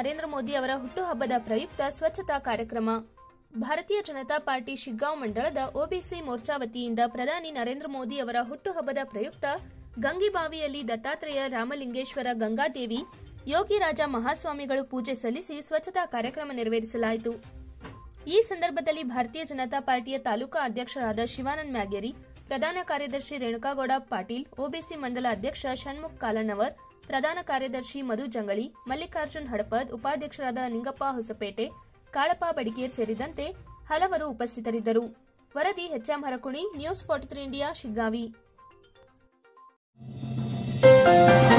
ನರೇಂದ್ರ ಮೋದಿ ಅವರ ಹುಟ್ಟುಹಬ್ಬದ ಪ್ರಯುಕ್ತ ಸ್ವಚ್ಛತಾ ಕಾರ್ಯಕ್ರಮ ಭಾರತೀಯ ಜನತಾ ಪಾರ್ಟಿ ಶಿಗ್ಗಾಂವ್ ಮಂಡಳದ ಒಬಿಸಿ ಮೋರ್ಚಾ ವತಿಯಿಂದ ಪ್ರಧಾನಿ ನರೇಂದ್ರ ಮೋದಿ ಅವರ ಹುಟ್ಟುಹಬ್ಬದ ಪ್ರಯುಕ್ತ ಗಂಗಿಬಾವಿಯಲ್ಲಿ ದತ್ತಾತ್ರೇಯ ರಾಮಲಿಂಗೇಶ್ವರ ಗಂಗಾದೇವಿ ಯೋಗಿರಾಜ ಮಹಾಸ್ವಾಮಿಗಳು ಪೂಜೆ ಸಲ್ಲಿಸಿ ಸ್ವಚ್ಛತಾ ಕಾರ್ಯಕ್ರಮ ನೆರವೇರಿಸಲಾಯಿತು ಈ ಸಂದರ್ಭದಲ್ಲಿ ಭಾರತೀಯ ಜನತಾ ಪಾರ್ಟಿಯ ತಾಲೂಕಾ ಅಧ್ಯಕ್ಷರಾದ ಶಿವಾನಂದ್ ಮ್ಯಾಗೇರಿ ಪ್ರಧಾನ ಕಾರ್ಯದರ್ಶಿ ರೇಣುಕಾಗೌಡ ಪಾಟೀಲ್ ಒಬಿಸಿ ಮಂಡಲ ಅಧ್ಯಕ್ಷ ಷಣ್ಮುಖ್ ಕಾಲಣ್ಣವರ್ ಪ್ರಧಾನ ಕಾರ್ಯದರ್ಶಿ ಮಧು ಜಂಗಳಿ ಮಲ್ಲಿಕಾರ್ಜುನ್ ಹಡಪದ್ ಉಪಾಧ್ಯಕ್ಷರಾದ ನಿಂಗಪ್ಪ ಹೊಸಪೇಟೆ ಕಾಳಪ್ಪ ಬಡಿಗೇರ್ ಸೇರಿದಂತೆ ಹಲವರು ಉಪಸ್ಥಿತರಿದ್ದರು ವರದಿ HM Harakuni news forty three India Shiggavi